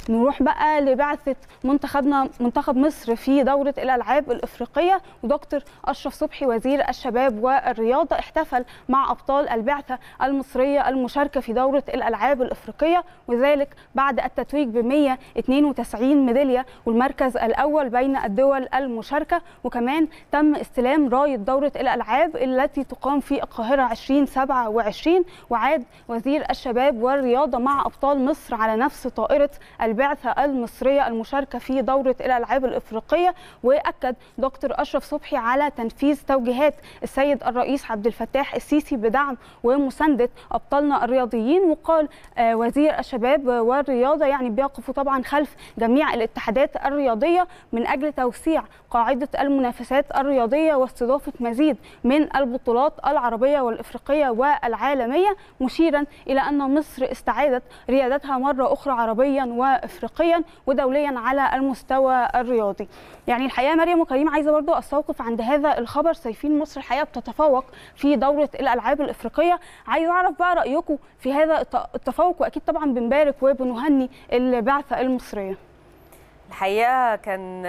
نروح بقى لبعثه منتخبنا منتخب مصر في دوره الالعاب الافريقيه ودكتور اشرف صبحي وزير الشباب والرياضه احتفل مع ابطال البعثه المصريه المشاركه في دوره الالعاب الافريقيه وذلك بعد التتويج ب 192 ميداليه والمركز الاول بين الدول المشاركه وكمان تم استلام رايه دوره الالعاب التي تقام في القاهره 2027 وعاد وزير الشباب والرياضه مع ابطال مصر على نفس طائره البعثه المصريه المشاركه في دوره الالعاب الافريقيه واكد دكتور اشرف صبحي على تنفيذ توجيهات السيد الرئيس عبد الفتاح السيسي بدعم ومسانده ابطالنا الرياضيين وقال وزير الشباب والرياضه يعني بيقفوا طبعا خلف جميع الاتحادات الرياضيه من اجل توسيع قاعده المنافسات الرياضيه واستضافه مزيد من البطولات العربيه والافريقيه والعالميه مشيرا الى ان مصر استعادت ريادتها مره اخرى عربيا وافريقيا ودوليا على المستوى الرياضي. يعني الحقيقه مريم وكريم عايزه برضو استوقف عند هذا الخبر شايفين مصر الحقيقه بتتفوق في دوره الالعاب الافريقيه، عايزه اعرف بقى رايكم في هذا التفوق واكيد طبعا بنبارك وبنهني البعثه المصريه. الحقيقه كان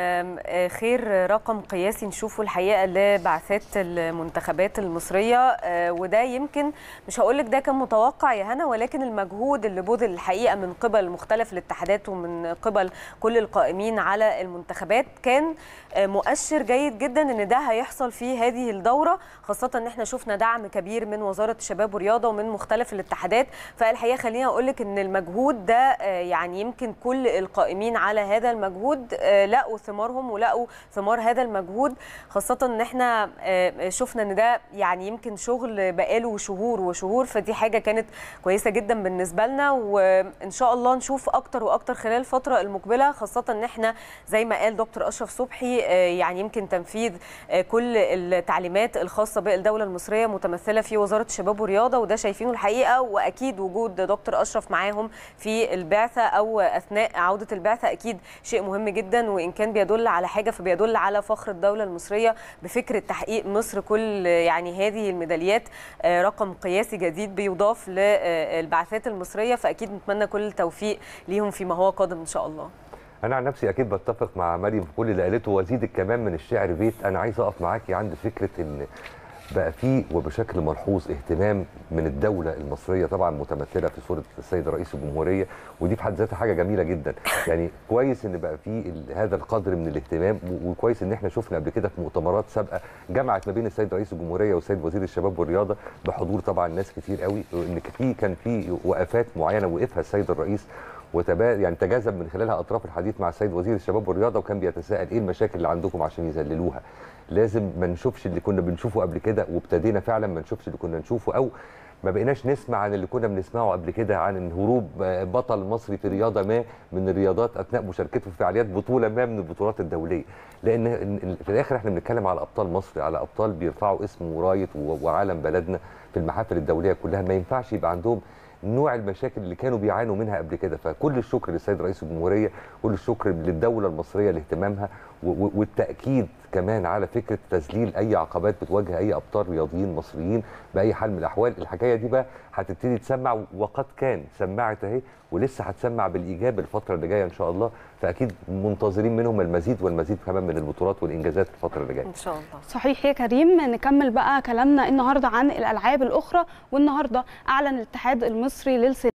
خير رقم قياسي نشوفه الحقيقه لبعثات المنتخبات المصريه وده يمكن مش هقول لك ده كان متوقع يا هنا ولكن المجهود اللي بذل الحقيقه من قبل مختلف الاتحادات ومن قبل كل القائمين على المنتخبات كان مؤشر جيد جدا ان ده هيحصل في هذه الدوره خاصه ان احنا شفنا دعم كبير من وزاره الشباب والرياضه ومن مختلف الاتحادات فالحقيقه خليني اقول لك ان المجهود ده يعني يمكن كل القائمين على هذا المجهود المجهود لقوا ثمارهم ولقوا ثمار هذا المجهود خاصة ان احنا شفنا ان ده يعني يمكن شغل بقاله شهور وشهور فدي حاجة كانت كويسة جدا بالنسبة لنا وان شاء الله نشوف اكتر واكتر خلال الفترة المقبلة خاصة ان احنا زي ما قال دكتور اشرف صبحي يعني يمكن تنفيذ كل التعليمات الخاصة بالدولة المصرية متمثلة في وزارة الشباب والرياضة وده شايفينه الحقيقة واكيد وجود دكتور اشرف معاهم في البعثة او اثناء عودة البعثة اكيد شيء مهم جدا وان كان بيدل على حاجه فبيدل على فخر الدوله المصريه بفكره تحقيق مصر كل يعني هذه الميداليات رقم قياسي جديد بيضاف للبعثات المصريه فاكيد نتمنى كل التوفيق ليهم فيما هو قادم ان شاء الله انا عن نفسي اكيد بتفق مع مريم في كل اللي قالته وازيدك كمان من الشعر بيت انا عايز اقف معاكي عند فكره ان بقى في وبشكل ملحوظ اهتمام من الدوله المصريه طبعا متمثله في صوره السيد رئيس الجمهوريه ودي في حد ذاتها حاجه جميله جدا يعني كويس ان بقى في هذا القدر من الاهتمام وكويس ان احنا شفنا قبل كده في مؤتمرات سابقه جمعت ما بين السيد رئيس الجمهوريه والسيد وزير الشباب والرياضه بحضور طبعا ناس كتير قوي ان في كان في وقفات معينه وقفها السيد الرئيس وتبا يعني تجاذب من خلالها اطراف الحديث مع السيد وزير الشباب والرياضه وكان بيتساءل ايه المشاكل اللي عندكم عشان يذللوها لازم ما نشوفش اللي كنا بنشوفه قبل كده وابتدينا فعلا ما نشوفش اللي كنا نشوفه او ما بقيناش نسمع عن اللي كنا بنسمعه قبل كده عن هروب بطل مصري في رياضه ما من الرياضات اثناء مشاركته في فعاليات بطوله ما من البطولات الدوليه لان في الاخر احنا بنتكلم على ابطال مصر على ابطال بيرفعوا اسم ورايه وعالم بلدنا في المحافل الدوليه كلها ما ينفعش يبقى عندهم نوع المشاكل اللي كانوا بيعانوا منها قبل كده فكل الشكر للسيد رئيس الجمهوريه كل الشكر للدوله المصريه لاهتمامها والتاكيد كمان على فكره تذليل اي عقبات بتواجه اي ابطال رياضيين مصريين باي حال من الاحوال الحكايه دي بقى هتبتدي تسمع وقد كان سمعت اهي ولسه هتسمع بالايجاب الفتره اللي جايه ان شاء الله فاكيد منتظرين منهم المزيد والمزيد كمان من البطولات والانجازات الفتره اللي جايه ان شاء الله صحيح يا كريم نكمل بقى كلامنا النهارده عن الالعاب الاخرى والنهارده اعلن الاتحاد المصري للسباحه